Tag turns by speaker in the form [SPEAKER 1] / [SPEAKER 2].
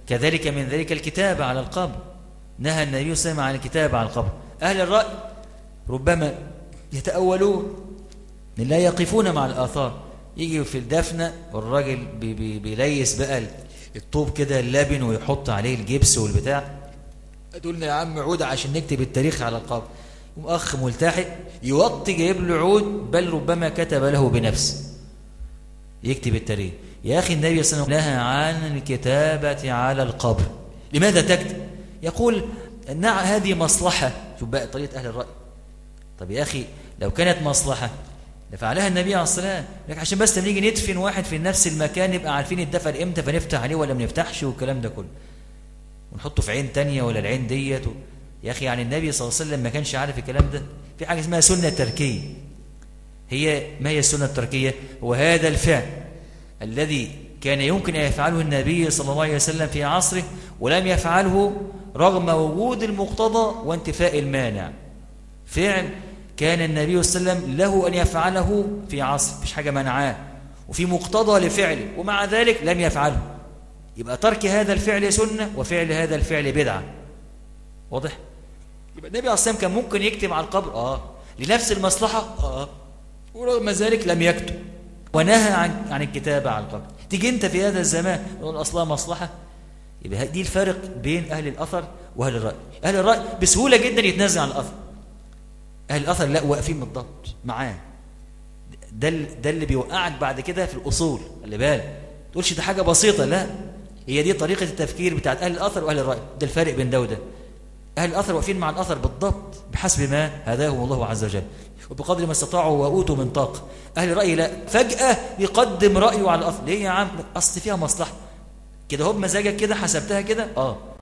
[SPEAKER 1] كذلك من ذلك الكتاب على القبر نهى النبي صلى الله عليه وسلم عن الكتاب على القبر أهل الرأي ربما يتأولون لا يقفون مع الآثار يجي في الدفنة والراجل بي بي بيليس بقى الطوب كده اللبن ويحط عليه الجبس والبتاع قلنا يا عم عود عشان نكتب التاريخ على القبر أخ ملتحق يوطي جايب له عود بل ربما كتب له بنفسه يكتب التاريخ يا أخي النبي صلى الله عليه وسلم نهى عن الكتابة على القبر لماذا تكتب يقول نعم هذه مصلحة شوف بقى طريقة أهل الرأي طب يا أخي لو كانت مصلحة لفعلها النبي عليه الصلاة والسلام عشان بس نيجي ندفن واحد في نفس المكان نبقى عارفين الدفن امتى فنفتح عليه ولا ما نفتحش والكلام ده كله ونحطه في عين تانية ولا العين ديت و... يا أخي يعني النبي صلى الله عليه وسلم ما كانش عارف الكلام ده في حاجة اسمها سنة تركية هي ما هي السنة التركية هو هذا الفعل الذي كان يمكن أن يفعله النبي صلى الله عليه وسلم في عصره ولم يفعله رغم وجود المقتضى وانتفاء المانع فعل كان النبي صلى الله عليه وسلم له أن يفعله في عصر مفيش حاجة منعاه وفي مقتضى لفعله ومع ذلك لم يفعله يبقى ترك هذا الفعل سنة وفعل هذا الفعل بدعة واضح؟ يبقى النبي عليه الصلاة كان ممكن يكتب على القبر آه لنفس المصلحة آه ورغم ذلك لم يكتب ونهى عن عن الكتابة على القبر تيجي أنت في هذا الزمان نقول أصلها مصلحة يبقى دي الفرق بين أهل الأثر وأهل الرأي أهل الرأي بسهولة جدا يتنازل عن الأثر أهل الأثر لا واقفين بالضبط معاه ده ده اللي بيوقعك بعد كده في الأصول خلي بالك تقولش ده حاجة بسيطة لا هي دي طريقة التفكير بتاعت أهل الأثر وأهل الرأي ده الفرق بين ده وده أهل الأثر واقفين مع الأثر بالضبط بحسب ما هداهم الله عز وجل وبقدر ما استطاعوا وأوتوا من طاقة أهل الرأي لا فجأة يقدم رأيه على الأثر ليه يا عم أصل فيها مصلحة كده هو بمزاجك كده حسبتها كده آه